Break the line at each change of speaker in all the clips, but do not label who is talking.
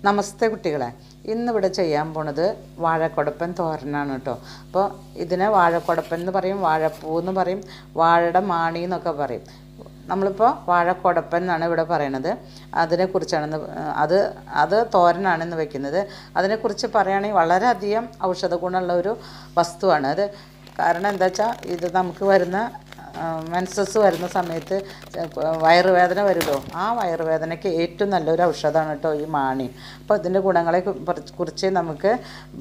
നമസ്തേ കുട്ടികളെ ഇന്നിവിടെ ചെയ്യാൻ പോണത് വാഴക്കൊടപ്പൻ തോരനാണ് കേട്ടോ അപ്പോൾ ഇതിനെ വാഴക്കൊടപ്പൻ എന്ന് പറയും വാഴപ്പൂ എന്ന് പറയും വാഴയുടെ മാണി എന്നൊക്കെ പറയും നമ്മളിപ്പോൾ വാഴക്കൊടപ്പൻ എന്നാണ് ഇവിടെ പറയണത് അതിനെക്കുറിച്ചാണ് ഇന്ന് അത് അത് തോരനാണ് ഇന്ന് വെക്കുന്നത് അതിനെക്കുറിച്ച് പറയുകയാണെങ്കിൽ വളരെയധികം ഔഷധ ഗുണമുള്ള ഒരു വസ്തുവാണ് അത് കാരണം എന്താ വെച്ചാൽ ഇത് നമുക്ക് വരുന്ന മെൻസസ് വരുന്ന സമയത്ത് വയറുവേദന വരുമല്ലോ ആ വയറുവേദനയ്ക്ക് ഏറ്റവും നല്ലൊരു ഔഷധമാണ് കേട്ടോ ഈ മാണി അപ്പോൾ ഇതിൻ്റെ ഗുണങ്ങളെ കു- പറി- കുറിച്ച് നമുക്ക്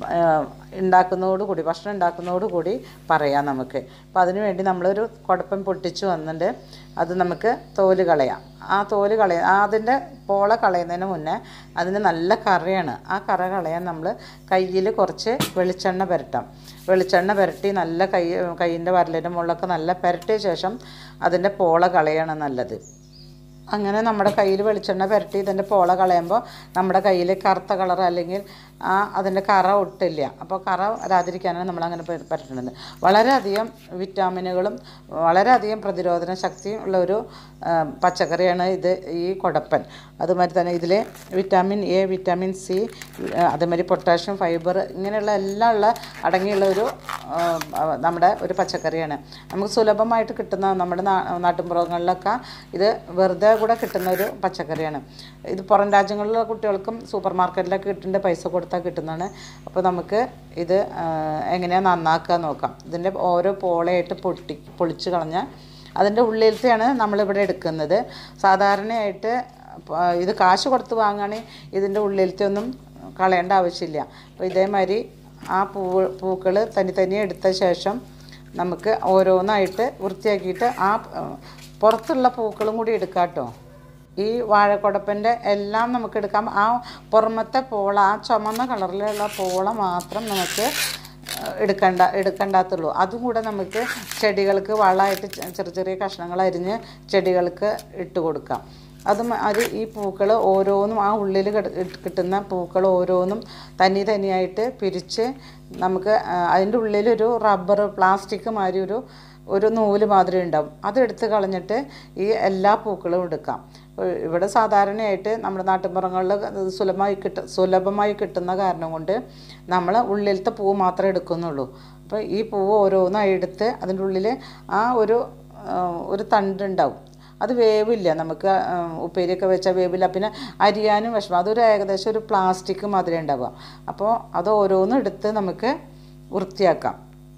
ഉണ്ടാക്കുന്നതോടുകൂടി ഭക്ഷണം ഉണ്ടാക്കുന്നതോടുകൂടി പറയാം നമുക്ക് അപ്പോൾ അതിന് വേണ്ടി നമ്മളൊരു കുടപ്പം പൊട്ടിച്ച് വന്നിട്ട് അത് നമുക്ക് തോല് കളയാം ആ തോല് കളയാം അതിൻ്റെ പോള കളയുന്നതിന് മുന്നേ അതിന് നല്ല കറയാണ് ആ കറ കളയാൻ നമ്മൾ കയ്യിൽ കുറച്ച് വെളിച്ചെണ്ണ പുരട്ടാം വെളിച്ചെണ്ണ പുരട്ടി നല്ല കൈ കൈയിൻ്റെ വരലിൻ്റെ മുകളിലൊക്കെ നല്ല പുരട്ടിയ ശേഷം അതിൻ്റെ പോള കളയാണ് നല്ലത് അങ്ങനെ നമ്മുടെ കയ്യിൽ വെളിച്ചെണ്ണ പുരട്ടി ഇതിൻ്റെ പോള കളയുമ്പോൾ നമ്മുടെ കയ്യിൽ കറുത്ത കളർ അല്ലെങ്കിൽ ആ അതിൻ്റെ കറ ഒട്ടില്ല അപ്പോൾ കറ വരാതിരിക്കാനാണ് നമ്മളങ്ങനെ പെ- പുരട്ടുന്നത് വളരെയധികം വിറ്റാമിനുകളും വളരെയധികം പ്രതിരോധന ശക്തിയും ഉള്ള ഒരു ആ, പച്ചക്കറിയാണ് ഇത് ഈ കൊടപ്പൻ അതുമാതിരി തന്നെ ഇതിൽ വിറ്റാമിൻ എ വിറ്റാമിൻ സി അതേമാതിരി പൊട്ടാഷ്യം ഫൈബർ ഇങ്ങനെയുള്ള എല്ലാം ഉള്ള അടങ്ങിയുള്ള ഒരു ആ, നമ്മുടെ ഒരു പച്ചക്കറിയാണ് നമുക്ക് സുലഭമായിട്ട് കിട്ടുന്ന നമ്മുടെ നാ- നാട്ടിൻപുറങ്ങളിലൊക്കെ ഇത് വെറുതെ കൂടെ കിട്ടുന്ന ഒരു പച്ചക്കറിയാണ് ഇത് പുറം രാജ്യങ്ങളിലെ കുട്ടികൾക്കും സൂപ്പർ മാർക്കറ്റിലൊക്കെ കിട്ടുന്നുണ്ട് പൈസ കൊടുത്താൽ കിട്ടുന്നതാണ് അപ്പോൾ നമുക്ക് ഇത് എങ്ങനെയാണ് നന്നാക്കുക നോക്കാം ഇതിൻ്റെ ഓരോ പോളയായിട്ട് പൊട്ടി പൊളിച്ച് കളഞ്ഞ അതിൻ്റെ ഉള്ളിലത്തെയാണ് നമ്മളിവിടെ എടുക്കുന്നത് സാധാരണയായിട്ട് പ- ഇത് കാശ് കൊടുത്ത് വാങ്ങുകയാണെങ്കിൽ ഇതിൻ്റെ ഉള്ളിലത്തെ ഒന്നും കളയേണ്ട ആവശ്യമില്ല അപ്പോൾ ഇതേമാതിരി ആ പൂ പൂക്കൾ തനി തനിയെ എടുത്ത ശേഷം നമുക്ക് ഓരോന്നായിട്ട് വൃത്തിയാക്കിയിട്ട് ആ ആ, പുറത്തുള്ള പൂക്കളും കൂടി എടുക്കാം കേട്ടോ ഈ വാഴക്കുടപ്പൻ്റെ എല്ലാം നമുക്ക് എടുക്കാം ആ പുറമത്തെ പോള ആ ചുമന്ന കളറിലുള്ള പോള മാത്രം നമുക്ക് എടുക്കണ്ട എടുക്കണ്ടാത്തുള്ളൂ അതും കൂടെ നമുക്ക് ചെടികൾക്ക് വളമായിട്ട് ചെ- ചെറിയ ചെറിയ കഷ്ണങ്ങൾ അരിഞ്ഞ് ചെടികൾക്ക് ഇട്ട് കൊടുക്കാം അതും അത് ഈ പൂക്കൾ ഓരോന്നും ആ ഉള്ളിൽ കിട്ടുന്ന പൂക്കൾ ഓരോന്നും തനി തനിയായിട്ട് പിരിച്ച് നമുക്ക് ആ, അതിൻ്റെ ഉള്ളിലൊരു റബ്ബർ പ്ലാസ്റ്റിക് മാതിരി ഒരു ഒരു നൂല് മാതിരി ഉണ്ടാവും അതെടുത്ത് കളഞ്ഞിട്ട് ഈ എല്ലാ പൂക്കളും എടുക്കാം ഇപ്പൊ ഇവിടെ സാധാരണയായിട്ട് നമ്മുടെ നാട്ടിൻപുറങ്ങളിൽ സുലഭമായി കിട്ട സുലഭമായി കിട്ടുന്ന കാരണം കൊണ്ട് നമ്മൾ ഉള്ളിലത്തെ പൂവ് മാത്രമേ എടുക്കുന്നുള്ളൂ അപ്പോൾ ഈ പൂവ് ഓരോന്നായി എടുത്ത് അതിൻ്റെ ഉള്ളിൽ ആ ഒരു ആ, ഒരു തണ്ടുണ്ടാവും അത് വേവില്ല നമുക്ക് ആ, ഉപ്പേരിയൊക്കെ വെച്ചാൽ വേവില്ല പിന്നെ അരിയാനും വിഷമം അതൊരു ഏകദേശം ഒരു പ്ലാസ്റ്റിക് മാതിരി ഉണ്ടാവുക അപ്പോൾ അത് ഓരോന്നും എടുത്ത് നമുക്ക് വൃത്തിയാക്കാം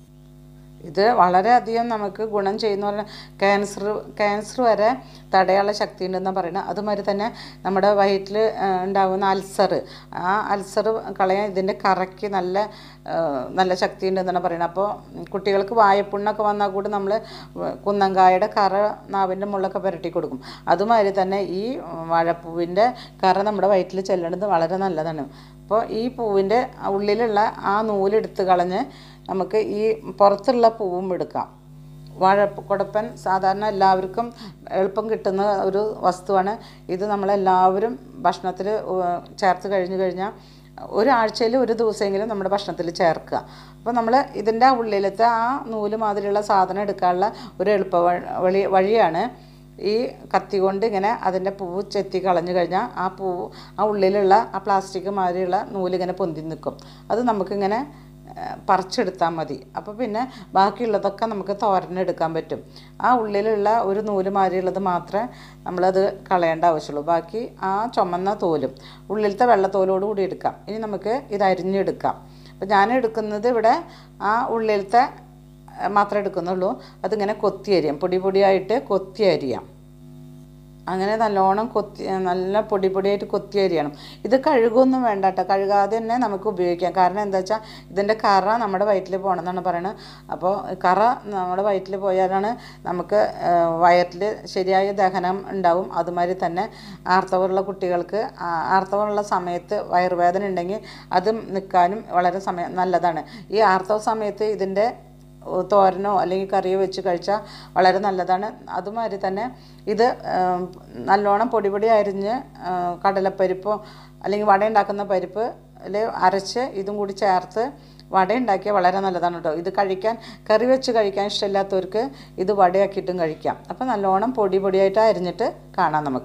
ഇത് വളരെയധികം നമുക്ക് ഗുണം ചെയ്യുന്ന പറഞ്ഞാൽ ക്യാൻസർ ക്യാൻസർ വരെ തടയാനുള്ള ശക്തി ഉണ്ടെന്ന് പറയുന്നത് അതുമാതിരി തന്നെ നമ്മുടെ വയറ്റിൽ ഉണ്ടാകുന്ന അൾസർ ആ അൾസർ കളയാൻ ഇതിൻ്റെ കറയ്ക്ക് നല്ല ആ, നല്ല ശക്തി ഉണ്ടെന്നാണ് പറയുന്നത് അപ്പോൾ കുട്ടികൾക്ക് വായപ്പുണ്ണൊക്കെ വന്നാൽ കൂടി നമ്മൾ കുന്നങ്കായുടെ കറ നാവിൻ്റെ മുള്ളൊക്കെ പുരട്ടി കൊടുക്കും അതുമാതിരി തന്നെ ഈ വാഴപ്പൂവിൻ്റെ കറ നമ്മുടെ വയറ്റിൽ ചെല്ലണത് വളരെ നല്ലതാണ് അപ്പോൾ ഈ പൂവിൻ്റെ ഉള്ളിലുള്ള ആ നൂലെടുത്ത് കളഞ്ഞ് നമുക്ക് ഈ പുറത്തുള്ള പൂവും എടുക്കാം വാഴക്കുടപ്പൻ സാധാരണ എല്ലാവർക്കും എളുപ്പം കിട്ടുന്ന ഒരു വസ്തുവാണ് ഇത് നമ്മളെല്ലാവരും ഭക്ഷണത്തിൽ ചേർത്ത് കഴിഞ്ഞ് കഴിഞ്ഞാൽ ഒരാഴ്ചയിൽ ഒരു ദിവസമെങ്കിലും നമ്മുടെ ഭക്ഷണത്തിൽ ചേർക്കുക അപ്പോൾ നമ്മൾ ഇതിൻ്റെ ഉള്ളിലത്തെ ആ നൂല് മാതിരിയുള്ള സാധനം എടുക്കാനുള്ള ഒരു എളുപ്പ വ- വഴി വഴിയാണ് ഈ കത്തി കൊണ്ട് ഇങ്ങനെ അതിൻ്റെ പൂവ് ചെത്തി കളഞ്ഞു കഴിഞ്ഞാൽ ആ പൂവ് ആ ഉള്ളിലുള്ള ആ പ്ലാസ്റ്റിക് മാതിരിയുള്ള നൂലിങ്ങനെ പൊന്തി നിൽക്കും അത് നമുക്കിങ്ങനെ ഏഹ്, പറിച്ചെടുത്താൽ മതി അപ്പോൾ പിന്നെ ബാക്കിയുള്ളതൊക്കെ നമുക്ക് തോരനെടുക്കാൻ പറ്റും ആ ഉള്ളിലുള്ള ഒരു നൂല് മാതിരിയുള്ളത് മാത്രമേ നമ്മളത് കളയേണ്ട ആവശ്യമുള്ളൂ ബാക്കി ആ ചുമന്ന തോലും ഉള്ളിലത്തെ വെള്ളത്തോലോട് കൂടി എടുക്കാം ഇനി നമുക്ക് ഇത് അരിഞ്ഞെടുക്കാം അപ്പോൾ ഞാൻ എടുക്കുന്നത് ഇവിടെ ആ ഉള്ളിലത്തെ മാത്രമേ എടുക്കുന്നുള്ളൂ അതിങ്ങനെ കൊത്തി അരിയാം പൊടി പൊടിയായിട്ട് കൊത്തി അരിയാം അങ്ങനെ നല്ലോണം കൊത്തി നല്ല പൊടി പൊടിയായിട്ട് കൊത്തി അരിയണം ഇത് കഴുകൊന്നും വേണ്ട കേട്ടോ കഴുകാതെ തന്നെ നമുക്ക് ഉപയോഗിക്കാം കാരണം എന്താ വെച്ചാൽ ഇതിൻ്റെ കറ നമ്മുടെ വയറ്റിൽ പോകണമെന്നാണ് പറയുന്നത് അപ്പോൾ കറ നമ്മുടെ വയറ്റിൽ പോയാലാണ് നമുക്ക് വയറ്റിൽ ശരിയായ ദഹനം ഉണ്ടാവും അതുമാതിരി തന്നെ ആർത്തവമുള്ള കുട്ടികൾക്ക് ആ- ആർത്തവമുള്ള സമയത്ത് വയറുവേദന ഉണ്ടെങ്കിൽ അതും നിൽക്കാനും വളരെ സമയം നല്ലതാണ് ഈ ആർത്തവ സമയത്ത് ഇതിൻ്റെ തോരനോ അല്ലെങ്കിൽ കറിയോ വെച്ച് കഴിച്ചാൽ വളരെ നല്ലതാണ് അതുമാതിരി തന്നെ ഇത് ഉം, നല്ലോണം പൊടി പൊടി അരിഞ്ഞ് ആ, കടലപ്പരിപ്പോ അല്ലെങ്കിൽ വട ഉണ്ടാക്കുന്ന പരിപ്പ് അരച്ച് ഇതും കൂടി ചേർത്ത് വട ഉണ്ടാക്കിയാൽ വളരെ നല്ലതാണ് കേട്ടോ ഇത് കഴിക്കാൻ കറി വെച്ച് കഴിക്കാൻ ഇഷ്ടമില്ലാത്തവർക്ക് ഇത് വടയാക്കിയിട്ടും കഴിക്കാം അപ്പോൾ നല്ലോണം പൊടി പൊടിയായിട്ട് അരിഞ്ഞിട്ട് കാണാം നമുക്ക്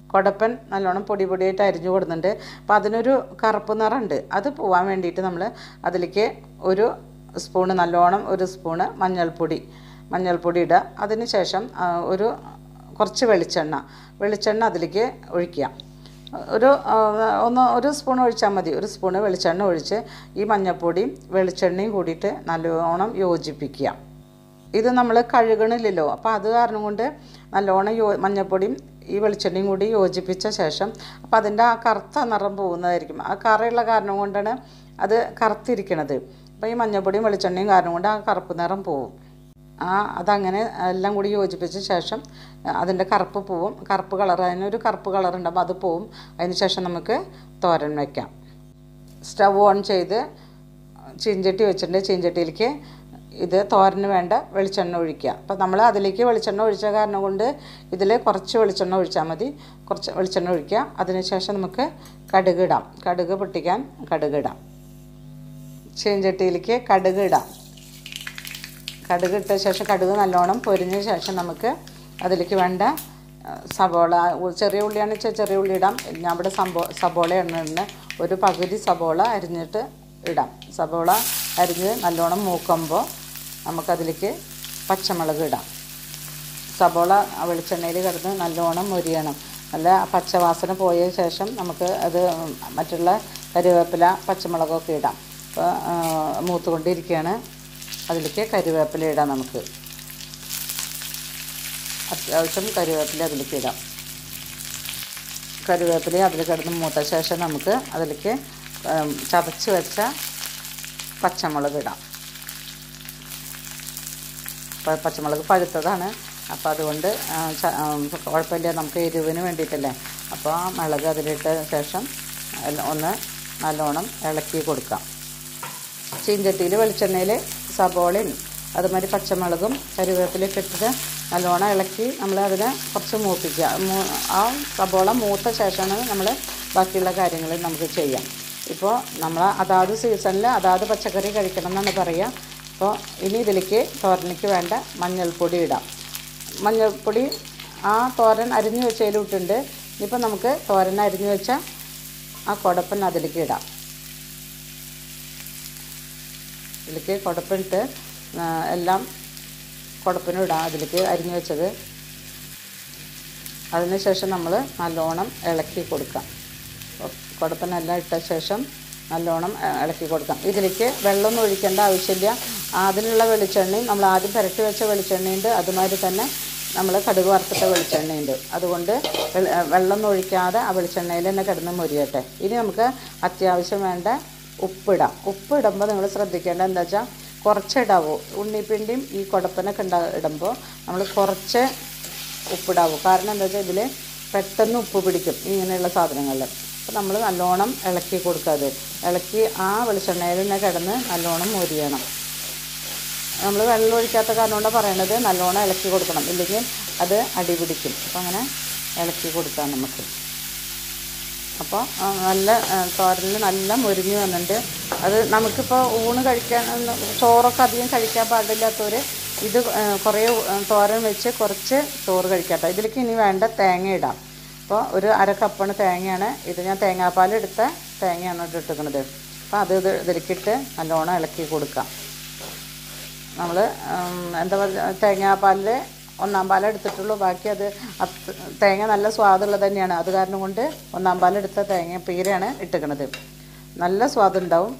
കുടപ്പൻ നല്ലോണം പൊടി പൊടിയായിട്ട് അരിഞ്ഞു കൊടുക്കുന്നുണ്ട് അപ്പോൾ അതിനൊരു കറുപ്പ് നിറമുണ്ട് അത് പോവാൻ വേണ്ടിയിട്ട് നമ്മൾ അതിലേക്ക് ഒരു സ്പൂണ് നല്ലോണം ഒരു സ്പൂണ് മഞ്ഞൾപ്പൊടി മഞ്ഞൾപ്പൊടി ഇടുക അതിന് ശേഷം ആ, ഒരു കുറച്ച് വെളിച്ചെണ്ണ വെളിച്ചെണ്ണ അതിലേക്ക് ഒഴിക്കുക ഒരു ആ, ഒന്ന് ഒരു സ്പൂൺ ഒഴിച്ചാൽ മതി ഒരു സ്പൂണ് വെളിച്ചെണ്ണ ഒഴിച്ച് ഈ മഞ്ഞൾപ്പൊടിയും വെളിച്ചെണ്ണയും കൂടിയിട്ട് നല്ലോണം യോജിപ്പിക്കുക ഇത് നമ്മൾ കഴുകണില്ലല്ലോ അപ്പോൾ അത് കാരണം കൊണ്ട് നല്ലോണം യോ മഞ്ഞൾപ്പൊടിയും ഈ വെളിച്ചെണ്ണയും കൂടി യോജിപ്പിച്ച ശേഷം അപ്പോൾ അതിൻ്റെ ആ കറുത്ത നിറം പോകുന്നതായിരിക്കും ആ കറയുള്ള കാരണം കൊണ്ടാണ് അത് കറുത്തിരിക്കണത് അപ്പോൾ ഈ മഞ്ഞൾപ്പൊടിയും വെളിച്ചെണ്ണയും കാരണം കൊണ്ട് ആ കറുപ്പ് നിറം പോവും ആ അതങ്ങനെ എല്ലാം കൂടി യോജിപ്പിച്ച ശേഷം അതിൻ്റെ കറുപ്പ് പോവും കറുപ്പ് കളർ അതിനൊരു കറുപ്പ് കളർ ഉണ്ടാകുമ്പോൾ അത് പോവും അതിന് ശേഷം നമുക്ക് തോരൻ വയ്ക്കാം സ്റ്റവ് ഓൺ ചെയ്ത് ചീഞ്ചട്ടി വെച്ചിട്ടുണ്ട് ചീഞ്ചട്ടിയിലേക്ക് ഇത് തോരന് വേണ്ട വെളിച്ചെണ്ണ ഒഴിക്കുക അപ്പോൾ നമ്മൾ അതിലേക്ക് വെളിച്ചെണ്ണ ഒഴിച്ച കാരണം കൊണ്ട് ഇതിൽ കുറച്ച് വെളിച്ചെണ്ണ ഒഴിച്ചാൽ മതി കുറച്ച് വെളിച്ചെണ്ണ ഒഴിക്കുക അതിനുശേഷം നമുക്ക് കടുക് ഇടാം കടുക് പൊട്ടിക്കാൻ കടുക് ഇടാം ചീഞ്ചട്ടിയിലേക്ക് കടുക് ഇടാം കടുക് ഇട്ട ശേഷം കടുക് നല്ലോണം പൊരിഞ്ഞ ശേഷം നമുക്ക് അതിലേക്ക് വേണ്ട ആ, സബോള ഉ- ചെറിയ ഉള്ളിയാണെന്ന് വെച്ചാൽ ചെറിയ ഉള്ളി ഇടാം ഞാൻ ഇവിടെ സംബോ സബോള എണ്ണ ഒരു പകുതി സബോള അരിഞ്ഞിട്ട് ഇടാം സബോള അരിഞ്ഞ് നല്ലോണം മൂക്കുമ്പോൾ നമുക്കതിലേക്ക് പച്ചമുളക് ഇടാം സബോള ആ വെളിച്ചെണ്ണയിൽ കിടന്ന് നല്ലോണം മൊരിയണം നല്ല പച്ചവാസന പോയ ശേഷം നമുക്ക് അത് മറ്റുള്ള കറിവേപ്പില പച്ചമുളകൊക്കെ ഇടാം അപ്പോൾ മൂത്തുകൊണ്ടിരിക്കുകയാണ് അതിലേക്ക് കറിവേപ്പില ഇടാം നമുക്ക് അത്യാവശ്യം കറിവേപ്പില അതിലേക്ക് ഇടാം കറിവേപ്പില അതിൽ കിടന്ന് മൂത്ത ശേഷം നമുക്ക് അതിലേക്ക് ഉം, ചതച്ച് വെച്ച പച്ചമുളക് ഇടാം പ- പച്ചമുളക് പഴുത്തതാണ് അപ്പോൾ അതുകൊണ്ട് ആ, ച- ആ, കുഴപ്പമില്ല നമുക്ക് എരിവിന് വേണ്ടിയിട്ടല്ലേ അപ്പോൾ ആ മുളക് അതിലിട്ട ശേഷം എല്ലാം ഒന്ന് നല്ലോണം ഇളക്കി കൊടുക്കാം ചീഞ്ചട്ടിയിൽ വെളിച്ചെണ്ണയിൽ സബോളയും അതുമാതിരി പച്ചമുളകും കരിവേപ്പിലയൊക്കെ ഇട്ടിട്ട് നല്ലോണം ഇളക്കി നമ്മൾ അതിനെ കുറച്ച് മൂപ്പിക്കുക മൂ- ആ സബോള മൂത്ത ശേഷമാണ് നമ്മൾ ബാക്കിയുള്ള കാര്യങ്ങൾ നമുക്ക് ചെയ്യാം ഇപ്പോൾ നമ്മൾ അതാത് സീസണിൽ അതാത് പച്ചക്കറി കഴിക്കണം എന്നാണ് പറയുക അപ്പോൾ ഇനി ഇതിലേക്ക് തോരനിക്ക് വേണ്ട മഞ്ഞൾപ്പൊടി ഇടാം മഞ്ഞൾപ്പൊടി ആ തോരൻ അരിഞ്ഞു വെച്ചതിലിട്ടുണ്ട് ഇനിയിപ്പോൾ നമുക്ക് തോരൻ അരിഞ്ഞു വെച്ച ആ കുടപ്പൻ അതിലേക്ക് ഇടാം ഇതിലേക്ക് കുടപ്പിട്ട് ആ, എല്ലാം കുടപ്പിനും ഇടാം അതിലേക്ക് അരിഞ്ഞു വെച്ചത് അതിനുശേഷം നമ്മൾ നല്ലോണം ഇളക്കി കൊടുക്കാം കുടപ്പനെല്ലാം ഇട്ട ശേഷം നല്ലോണം ആ, ഇളക്കി കൊടുക്കാം ഇതിലേക്ക് വെള്ളമൊന്നും ഒഴിക്കേണ്ട ആവശ്യമില്ല അതിനുള്ള വെളിച്ചെണ്ണയും നമ്മൾ ആദ്യം പുരട്ടി വെച്ച വെളിച്ചെണ്ണയുണ്ട് അതുമാതിരി തന്നെ നമ്മൾ കടുക് വറുത്തിട്ട വെളിച്ചെണ്ണയുണ്ട് അതുകൊണ്ട് വെള്ള- വെള്ളമൊന്നും ഒഴിക്കാതെ ആ വെളിച്ചെണ്ണയിൽ തന്നെ കിടന്ന് മുരിയട്ടെ ഇനി നമുക്ക് അത്യാവശ്യം വേണ്ട ഉപ്പിടാം ഉപ്പിടുമ്പോൾ നിങ്ങൾ ശ്രദ്ധിക്കേണ്ടത് എന്താ വെച്ചാൽ കുറച്ചിടാവൂ ഉണ്ണിപ്പിണ്ടിയും ഈ കുടപ്പനൊക്കെ ഉണ്ടാ ഇടുമ്പോൾ നമ്മൾ കുറച്ച് ഉപ്പിടാവൂ കാരണം എന്താ വെച്ചാൽ ഇതിൽ പെട്ടെന്ന് ഉപ്പ് പിടിക്കും ഇങ്ങനെയുള്ള സാധനങ്ങളിൽ അപ്പോൾ നമ്മൾ നല്ലോണം ഇളക്കി കൊടുക്കുക അത് ഇളക്കി ആ വെളിച്ചെണ്ണയിൽ തന്നെ കിടന്ന് നല്ലോണം മൊരിയണം നമ്മൾ വെള്ളം ഒഴിക്കാത്ത കാരണം കൊണ്ടാണ് പറയണത് നല്ലോണം ഇളക്കി കൊടുക്കണം ഇല്ലെങ്കിൽ അത് അടി പിടിക്കും അപ്പോൾ അങ്ങനെ ഇളക്കി കൊടുക്കാം നമുക്ക് അപ്പോൾ ആ, നല്ല തോരനിൽ നല്ല മുരിഞ്ഞ് വന്നിട്ടുണ്ട് അത് നമുക്കിപ്പോൾ ഊണ് കഴിക്കാൻ ഒന്നും- ചോറൊക്കെ അധികം കഴിക്കാൻ പാടില്ലാത്തവർ ഇത് ആ, കുറേ ആ, തോരൻ വെച്ച് കുറച്ച് ചോറ് കഴിക്കട്ടെ ഇതിലേക്ക് ഇനി വേണ്ട തേങ്ങ ഇടാം അപ്പോൾ ഒരു അര കപ്പാണ് തേങ്ങയാണ് ഇത് ഞാൻ തേങ്ങാപ്പാൽ എടുത്ത തേങ്ങയാണ് ഇത് ഇട്ടിരിക്കുന്നത് അപ്പോൾ അത് ഇത് ഇതിലേക്കിട്ട് നല്ലോണം ഇളക്കി കൊടുക്കാം നമ്മൾ എന്താ പറയുക തേങ്ങാപ്പാലിൽ ഒന്നാം പാൽ എടുത്തിട്ടുള്ളൂ ബാക്കി അത് അത് തേങ്ങ നല്ല സ്വാദുള്ളത് തന്നെയാണ് അത് കാരണം കൊണ്ട് ഒന്നാം പാലെടുത്ത തേങ്ങ പീരയാണ് ഇട്ടിക്കണത് നല്ല സ്വാദുണ്ടാവും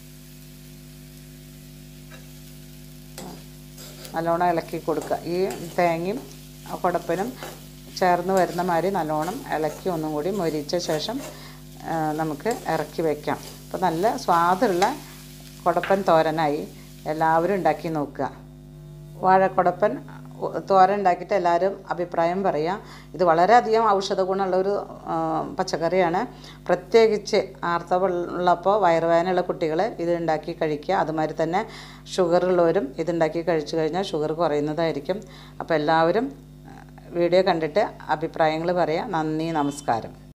നല്ലോണം ഇളക്കി കൊടുക്കുക ഈ തേങ്ങയും ആ കുടപ്പനും ചേർന്ന് വരുന്ന മാതിരി നല്ലോണം ഇളക്കി ഒന്നും കൂടി മൊരിച്ച ശേഷം ആ, നമുക്ക് ഇറക്കി വയ്ക്കാം അപ്പോൾ നല്ല സ്വാദുള്ള കുടപ്പൻ തോരനായി എല്ലാവരും ഉണ്ടാക്കി നോക്കുക വാഴക്കുടപ്പൻ ഉ- തോരൻ ഉണ്ടാക്കിയിട്ട് എല്ലാവരും അഭിപ്രായം പറയുക ഇത് വളരെയധികം ഔഷധ ഗുണമുള്ളൊരു ആ, പച്ചക്കറിയാണ് പ്രത്യേകിച്ച് ആർത്തവമുള്ളപ്പോൾ വയറുവേദനയുള്ള കുട്ടികൾ ഇത് ഉണ്ടാക്കി കഴിക്കുക അതുമാതിരി തന്നെ ഷുഗർ ഉള്ളവരും ഇതുണ്ടാക്കി കഴിച്ചു കഴിഞ്ഞാൽ ഷുഗർ കുറയുന്നതായിരിക്കും അപ്പോൾ എല്ലാവരും ആ, വീഡിയോ കണ്ടിട്ട് അഭിപ്രായങ്ങൾ പറയുക നന്ദി നമസ്കാരം